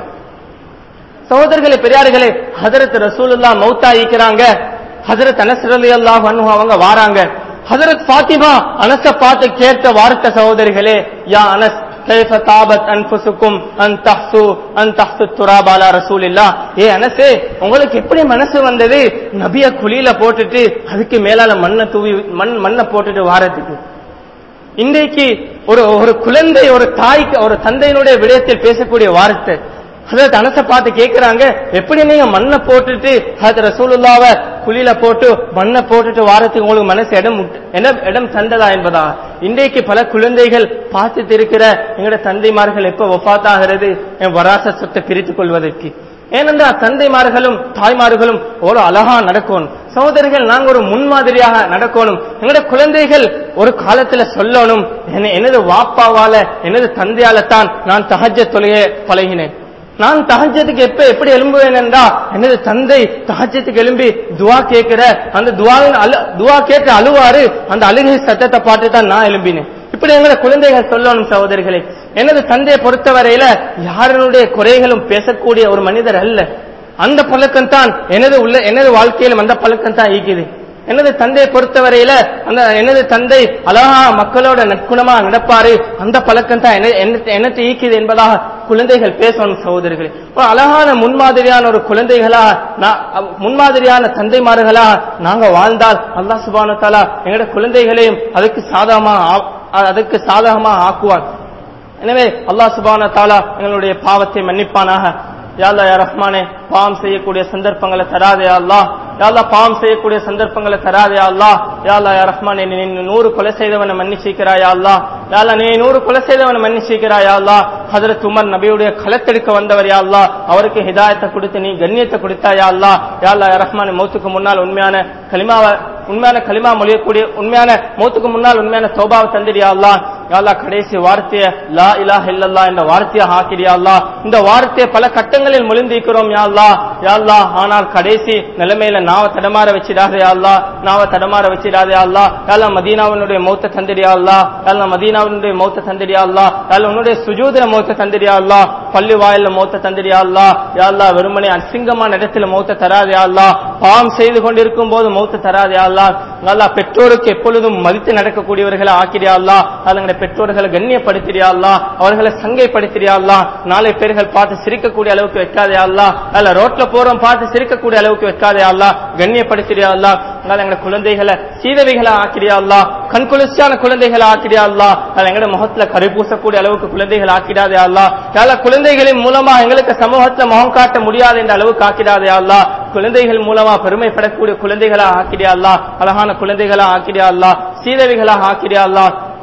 சகோதரர்களே பெரியார்களே ஹதரத் ரசூலுல்லா மௌத்தா ஈக்கிறாங்க ஹதரத் அனஸ் ரலியல்லாஹு அன்ஹு அவங்க வாராங்க ஹதரத் ஃபாத்திமா அனஸ பார்த்து கேட்ட வார்த்தை சகோதரிகளே யா அனஸ் கைஃப தாபத் அன்ஃபுசுக்கும் அன் தஹ்சு அன் தஹ்சு துராப் அலா ரசூலில்லாஹ் ஏ அனஸே உங்களுக்கு எப்படி மனசு வந்தது நபிய குழியில போட்டுட்டு அதுக்கு மேலால மண்ணை தூவி மண் மண்ணை போட்டுட்டு வாரத்துக்கு இன்றைக்கு ஒரு ஒரு குழந்தை ஒரு தாய்க்கு ஒரு தந்தையினுடைய விடயத்தில் பேசக்கூடிய வார்த்தை ஹதரத் அனச பார்த்து கேக்குறாங்க எப்படி நீங்க மண்ணை போட்டுட்டு ஹதரத் ரசூலுல்லாவ குழியில போட்டு மண்ணை போட்டுட்டு வாரத்துக்கு உங்களுக்கு மனசு இடம் விட்டு- இடம் இடம் தந்ததா என்பதா இன்றைக்கு பல குழந்தைகள் பார்த்துட்டு இருக்கிற எங்களோட தந்தைமார்கள் எப்ப ஒஃபாத்தாகிறது என் வராச சொத்தை பிரித்துக் கொள்வதற்கு ஏனென்றால் தந்தைமார்களும் தாய்மார்களும் ஒரு அழகா நடக்கணும் சகோதரிகள் நாங்க ஒரு முன்மாதிரியாக நடக்கணும் எங்களோட குழந்தைகள் ஒரு காலத்துல சொல்லணும் "என்ன- எனது வாப்பாவால எனது தந்தையால தான் நான் தஹஜ்ஜத் தொலைய பழகினேன் நான் தஹஜ்ஜத்துக்கு எப்ப எப்படி எழும்புவேன் என்றா எனது தந்தை தஹஜ்ஜத்துக்கு எழும்பி துவா கேட்கிற அந்த துவாவின் அழு துவா கேட்டு அழுவாரு அந்த அழுகை சத்தத்தை பார்த்து தான் நான் எழும்பினேன் இப்படி எங்களை குழந்தைகள் சொல்லணும் சகோதரிகளே எனது தந்தையை பொறுத்தவரையில யாருடைய குறைகளும் பேசக்கூடிய ஒரு மனிதர் அல்ல அந்த பழக்கம் தான் எனது உள்ள எனது வாழ்க்கையிலும் அந்த பழக்கம் தான் ஈக்குது எனது தந்தையை பொறுத்தவரையில அந்த எனது தந்தை அழகா மக்களோட நற்குணமா நடப்பாரு அந்த பழக்கம் தான் என்னத்தை ஈக்குது என்பதாக குழந்தைகள் பேசணும் சகோதரிகளே ஒரு அழகான முன்மாதிரியான ஒரு குழந்தைகளா நா- அவ்- முன்மாதிரியான தந்தைமார்களா நாங்க வாழ்ந்தால் அல்லாஹ் சுபானு தாலா எங்களோட குழந்தைகளையும் அதுக்கு சாதகமா ஆ- அதுக்கு சாதகமா ஆக்குவார் எனவே அல்லாஹ் சுபான தாலா எங்களுடைய பாவத்தை மன்னிப்பானாக யாழ்லா யா ரஹ்மானே பாவம் செய்யக்கூடிய சந்தர்ப்பங்களை தராதே யா அல்லாஹ் யாழ்லா பாவம் செய்யக்கூடிய சந்தர்ப்பங்களை தராதே யா அல்லாஹ் யாழ்லா யா ரஹ்மானே நீ நீ நூறு கொலை செய்தவனை மன்னிச்சிக்கிறாயா அல்லாஹ் யாழ்லா நீ நூறு கொலை செய்தவனை மன்னிச்சிக்கிறாயா அல்லாஹ் ஹஜரத் உமர் நபியுடைய களத்தெடுக்க வந்தவர் யா அல்லாஹ் அவருக்கு ஹிதாயத்தை கொடுத்து நீ கண்ணியத்தை கொடுத்தாயா அல்லாஹ் யாழ்லா யா ரஹ்மானே மௌத்துக்கு முன்னால் உண்மையான கலிமாவை உண்மையான கலிமா மொழியக்கூடிய உண்மையான மௌத்துக்கு முன்னால் உண்மையான தௌபாவை தந்திரியா அல்லாஹ் யா அல்லாஹ் கடைசி வார்த்தையை லா இலாஹ இல்லல்லா என்ற வார்த்தையை ஆக்கிறியா அல்லாஹ் இந்த வார்த்தையை பல கட்டங்களில் மொழிந்திருக்கிறோம் யா அல்லாஹ் யா அல்லாஹ் ஆனால் கடைசி நிலைமையில நாவ தடமாற வச்சிடாதே யா அல்லாஹ் நாவ தடமாற வச்சிடாதே யா அல்லாஹ் யா அல்லாஹ் மதீனாவினுடைய மௌத்த தந்திரியா அல்லாஹ் யா அல்லாஹ் மதீனாவினுடைய மௌத்த தந்திரியா அல்லாஹ் யா அல்லாஹ் உன்னுடைய சுஜூதுல மௌத்த தந்திரியா அல்லாஹ் பள்ளி வாயில மௌத்த தந்திரியா அல்லாஹ் யா அல்லாஹ் வெறுமனே அசிங்கமான இடத்துல மௌத்த தராதே யா அல்லாஹ் பாவம் செய்து கொண்டிருக்கும் போது மௌத்த தராதே யா அல்லாஹ் அல்லாஹ் பெற்றோருக்கு எப்பொழுதும் மதித்து நடக்கக்கூடியவர்களை ஆக்கிறியா அல்லாஹ் அதுங்களை பெற்றோர்களை கண்ணியப்படுத்திறியா அல்லாஹ் அவர்களை சங்கைப்படுத்திறியா அல்லாஹ் நாளை பேர்கள் பார்த்து சிரிக்கக்கூடிய அளவுக்கு வைக்காதே அல்லாஹ் அல்ல ரோட்ல போறோம் பார்த்து சிரிக்கக்கூடிய அளவுக்கு வைக்காதே அல்லாஹ் கண்ணியப்படுத்திறியா அல்லாஹ் அதனால எங்களை குழந்தைகளை சீதவிகளை ஆக்கிறியா அல்லாஹ் கண் குளிர்ச்சியான குழந்தைகளை ஆக்கிறியா அல்லாஹ் அதில் எங்களோட முகத்துல கரு பூசக்கூடிய அளவுக்கு குழந்தைகள் ஆக்கிடாதே அல்லாஹ் யால குழந்தைகளின் மூலமா எங்களுக்கு சமூகத்துல முகம் காட்ட முடியாது என்ற அளவுக்கு ஆக்கிடாதே அல்லாஹ் குழந்தைகள் மூலமா பெருமைப்படக்கூடிய குழந்தைகளா ஆக்கிறியா அல்லாஹ் அழகான குழந்தைகளா ஆக்கிறியா அல்லாஹ் சீதவிகளா ஆக்கிறியா அல்லாஹ்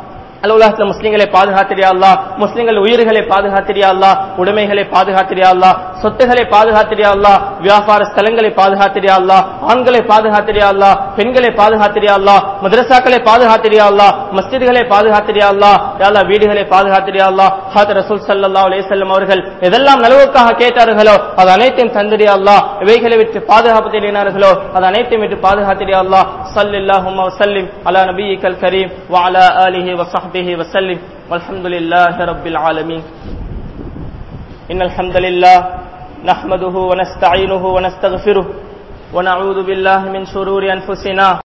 அல்ல உலகத்துல முஸ்லிம்களை பாதுகாத்திரியா அல்லா முஸ்லிம்கள் உயிர்களை பாதுகாத்திரியா அல்லா உடைமைகளை பாதுகாத்திரியா அல்லா சொத்துக்களை பாதுகாத்திரியா அல்லா வியாபார ஸ்தலங்களை பாதுகாத்திரியா அல்லா ஆண்களை பாதுகாத்திரியா அல்லா பெண்களை பாதுகாத்திரியா அல்லா மதரசாக்களை பாதுகாத்திரியா அல்லா மஸ்ஜிதுகளை பாதுகாத்திரியா அல்லா யாழ்லா வீடுகளை பாதுகாத்திரியா அல்லா ஹாத் ரசூல் ஸல்லல்லாஹு அலைஹி வஸல்லம் அவர்கள் எதெல்லாம் நலவுக்காக கேட்டார்களோ அது அனைத்தையும் தந்திரியா அல்லா இவைகளை விட்டு பாதுகாப்பு தேடினார்களோ அது அனைத்தையும் விட்டு பாதுகாத்திரியா அல்லா ஸல்லல்லாஹு வஸல்லிம் அலா நபியிக்கல் கரீம் வ அலா ஆலிஹி வ ஸஹ்பிஹி வஸல்லிம் வல்ஹம்துலில்லாஹி ரப்பில் ஆலமீன் إن الحمد لله نحمده ونستعينه ونستغفره ونعوذ بالله من شرور أنفسنا